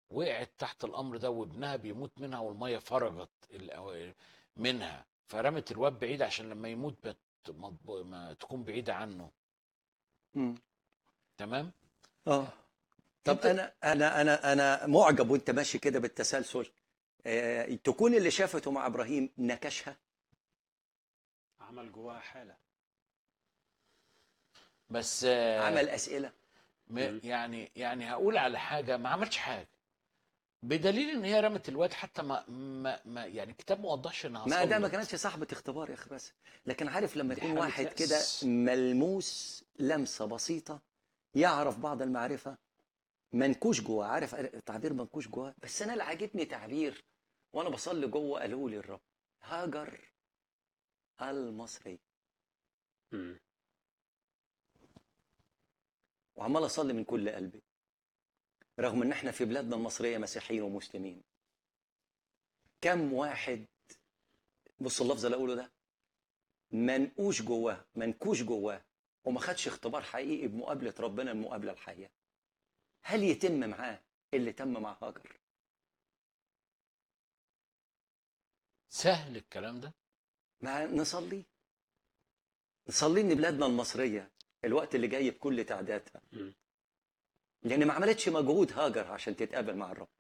وقعت تحت الامر ده وابنها بيموت منها والميه فرجت ال- منها فرمت الواد بعيد عشان لما يموت بت- ما ما تكون بعيده عنه مم. تمام اه طب أنت- انا انا انا انا معجب وانت ماشي كده بالتسلسل آه، تكون اللي شافته مع ابراهيم نكشها عمل جواها حاله بس آه، عمل اسئله م- يعني يعني هقول على حاجه ما عملش حاجه بدليل ان هي رمت الواد حتى ما, ما, ما يعني الكتاب ما وضحش انها ما ده ما صلت. كانتش صاحبه اختبار يا اخي بس لكن عارف لما دي يكون حالة واحد يأس. كده ملموس لمسه بسيطه يعرف بعض المعرفه منكوش جواه عارف تعبير منكوش جواه بس انا اللي عاجبني تعبير وانا بصلي جوه قالوا لي الرب هاجر المصري مم. وعمال اصلي من كل قلبي رغم ان احنا في بلادنا المصريه مسيحيين ومسلمين كم واحد بص اللفظ اللي اقوله ده منقوش جواه منكوش جواه وما خدش اختبار حقيقي بمقابله ربنا المقابله الحيه هل يتم معاه اللي تم مع هاجر سهل الكلام ده ما نصلي نصلي ان بلادنا المصريه الوقت اللي جاي بكل تعدادها مم. لان ما عملتش مجهود هاجر عشان تتقابل مع الرب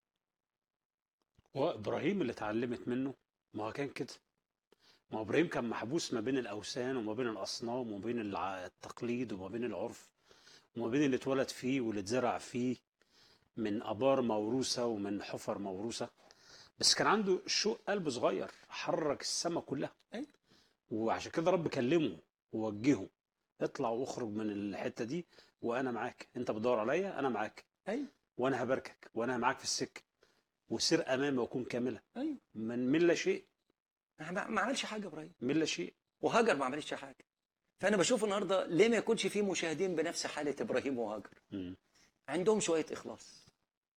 وابراهيم اللي اتعلمت منه ما هو كان كده ما هو ابراهيم كان محبوس ما بين الاوثان وما بين الاصنام وما بين الع- التقليد وما بين العرف وما بين اللي اتولد فيه واللي اتزرع فيه من ابار موروثه ومن حفر موروثه بس كان عنده شوق قلب صغير حرك السماء كلها أيوة. وعشان كده رب كلمه ووجهه اطلع واخرج من الحته دي وانا معاك انت بتدور عليا انا معاك ايوه وانا هباركك وانا معاك في السكه وسير امامي وكون كاملا ايوه من من لا شيء ما ما عملش حاجه ابراهيم من لا شيء وهاجر ما عملتش حاجه فانا بشوف النهارده ليه ما يكونش في مشاهدين بنفس حاله ابراهيم وهاجر مم. عندهم شويه اخلاص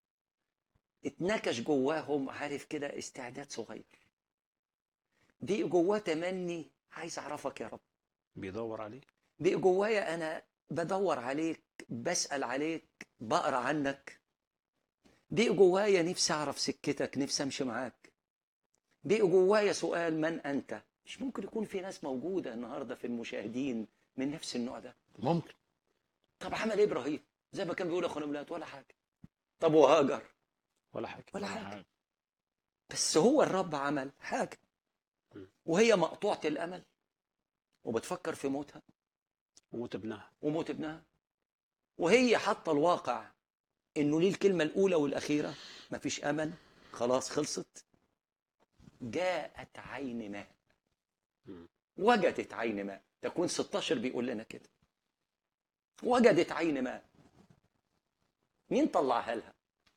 اتنكش جواهم عارف كده استعداد صغير دي جواه تمني عايز اعرفك يا رب بيدور عليه بقى جوايا انا بدور عليك بسأل عليك بقرا عنك بقى جوايا نفسي اعرف سكتك نفسي امشي معاك بقى جوايا سؤال من انت مش ممكن يكون في ناس موجوده النهارده في المشاهدين من نفس النوع ده ممكن طب عمل ايه ابراهيم زي ما كان بيقول اخونا ميلاد ولا حاجه طب وهاجر ولا حاجه ولا حاجه بس هو الرب عمل حاجه وهي مقطوعه الامل وبتفكر في موتها وموت ابنها وموت ابنها وهي حاطه الواقع انه ليه الكلمه الاولى والاخيره مفيش امل خلاص خلصت جاءت عين ماء مم. وجدت عين ماء تكون 16 بيقول لنا كده وجدت عين ماء مين طلعها لها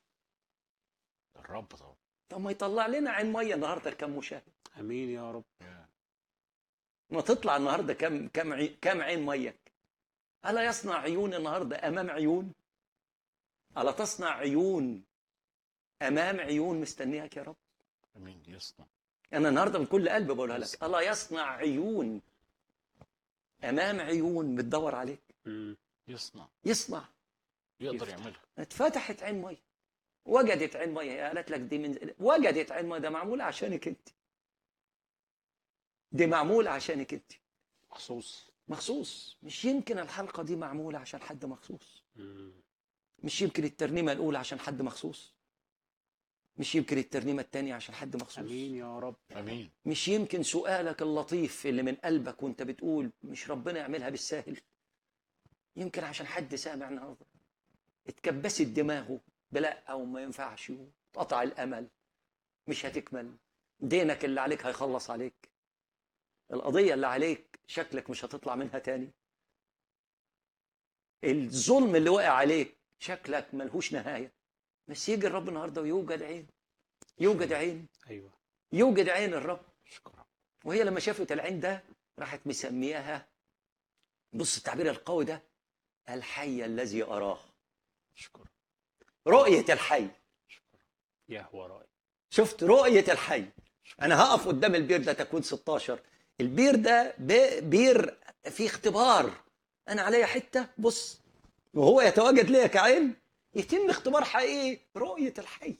الرب طبعا طب ما يطلع لنا عين ميه النهارده كم مشاهد امين يا رب ما تطلع النهارده كم كم عي- كم عين ميه الا يصنع عيون النهارده امام عيون الا تصنع عيون امام عيون مستنياك يا رب امين يصنع انا النهارده من كل قلبي بقولها لك الا يصنع عيون امام عيون بتدور عليك مم. يصنع يصنع يقدر يفتح. يعملها اتفتحت عين ميه وجدت عين ميه هي قالت لك دي من وجدت عين ميه ده معمول عشانك انت دي معمول عشانك انت مخصوص مخصوص مش يمكن الحلقه دي معموله عشان حد مخصوص مم. مش يمكن الترنيمه الاولى عشان حد مخصوص مش يمكن الترنيمه الثانيه عشان حد مخصوص امين يا رب امين مش يمكن سؤالك اللطيف اللي من قلبك وانت بتقول مش ربنا يعملها بالساهل يمكن عشان حد سامع النهارده اتكبست دماغه بلا او ما ينفعش واتقطع الامل مش هتكمل دينك اللي عليك هيخلص عليك القضية اللي عليك شكلك مش هتطلع منها تاني الظلم اللي وقع عليك شكلك ملهوش نهاية بس يجي الرب النهاردة ويوجد عين يوجد عين ايوه يوجد عين الرب شكرا وهي لما شافت العين ده راحت مسمياها بص التعبير القوي ده الحي الذي أراه شكرا رؤية الحي يهوى رأي شفت رؤية الحي أنا هقف قدام البير ده تكون 16 البير ده ب- بير فيه اختبار أنا عليا حتة بص وهو يتواجد ليا كعين يتم اختبار حقيقي رؤيه الحي